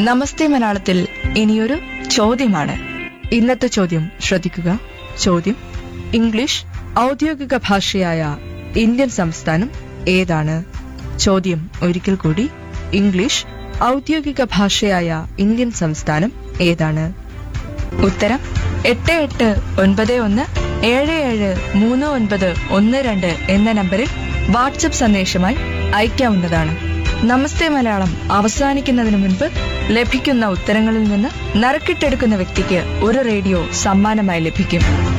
നമസ്തേ മലയാളത്തിൽ ഇനിയൊരു ചോദ്യമാണ് ഇന്നത്തെ ചോദ്യം ശ്രദ്ധിക്കുക ചോദ്യം ഇംഗ്ലീഷ് ഔദ്യോഗിക ഭാഷയായ ഇന്ത്യൻ സംസ്ഥാനം ഏതാണ് ചോദ്യം ഒരിക്കൽ കൂടി ഇംഗ്ലീഷ് ഔദ്യോഗിക ഭാഷയായ ഇന്ത്യൻ സംസ്ഥാനം ഏതാണ് ഉത്തരം എട്ട് എട്ട് ഒൻപത് ഒന്ന് ഏഴ് ഏഴ് മൂന്ന് ഒൻപത് ഒന്ന് രണ്ട് എന്ന നമ്പറിൽ വാട്സപ്പ് സന്ദേശമായി അയക്കാവുന്നതാണ് നമസ്തേ മലയാളം അവസാനിക്കുന്നതിന് മുൻപ് ലഭിക്കുന്ന ഉത്തരങ്ങളിൽ നിന്ന് നറുക്കിട്ടെടുക്കുന്ന വ്യക്തിക്ക് ഒരു റേഡിയോ സമ്മാനമായി ലഭിക്കും